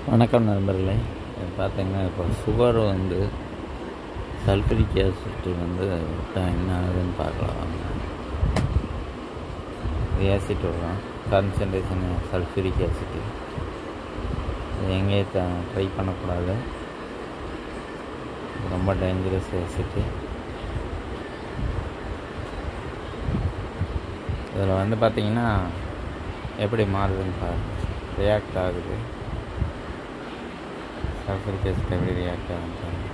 வணக்கம் நண்பர்களே இது பார்த்தீங்கன்னா இப்போ சுகர் வந்து சல்ஃபரிக் ஆசிட் வந்து விட்டா என்ன ஆகுதுன்னு பார்க்கலாம் வாங்க. இது ஆசிட் வரும் கான்சன்ட்ரேஷன் சல்ஃபரிக் ஆசிட் இது எங்கேயும் ட்ரை பண்ணக்கூடாது இது ரொம்ப டேஞ்சரஸ் ஆசிட்டு இதில் வந்து பார்த்தீங்கன்னா எப்படி மாறுதுன்னு பாருங்க ரியாக்ட் ஆகுது சல்ஃபரிக் ஆசிட் எப்படி ரியாக்ட் ஆகுதுன்னு பாருங்க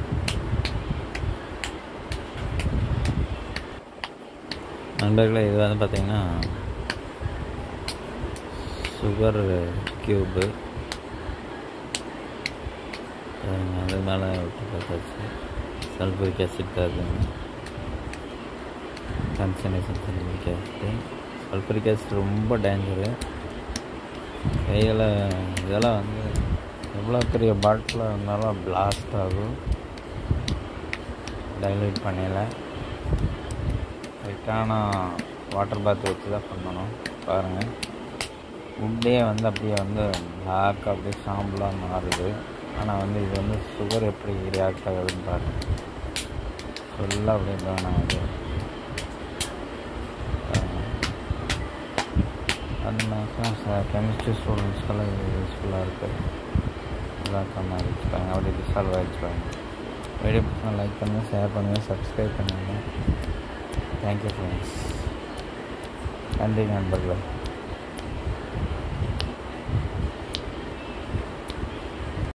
நண்பர்களே இது வந்து பார்த்தீங்கன்னா சுகர் க்யூபு அது மேலே விட்டு பார்த்தாச்சு சல்ஃபரிக் ஆசிட் தான் இருக்குங்க concentration sulphuric acid sulphuric acid ரொம்ப டேஞ்சரு கையில் இதெல்லாம் வந்து எவ்வளோ பெரிய பாட்டில் இருந்தாலும் பிளாஸ்ட் ஆகும் டைலூட் பண்ணல கரெக்டான வாட்டர் பாத் வச்சு தான் பண்ணணும் பாருங்கள் உட்டே வந்து அப்படியே வந்து பிளாக் அப்படியே சாம்பலாக மாறுது ஆனால் வந்து இது வந்து சுகர் எப்படி ரியாக்ட் ஆகுதுன்னு பாருங்கள் ஃபுல்லாக அப்படியே பேர்ன் ஆகுது அது மேக்ஸிமம் கெமிஸ்ட்ரி ஸ்டூடெண்ட்ஸ்க்கெல்லாம் இது யூஸ்ஃபுல்லாக இருக்குது எல்லாம் கம்மியாக வச்சுப்பாங்க அப்படி டிசால்வ் ஆகிடுச்சுப்பாங்க வீடியோ பிடிச்சா லைக் பண்ணுங்கள் ஷேர் பண்ணுங்கள் சப்ஸ்கிரைப் பண்ணுங்கள் தேங்க்யூ ஃப்ரெண்ட்ஸ் நன்றி நண்பர்களே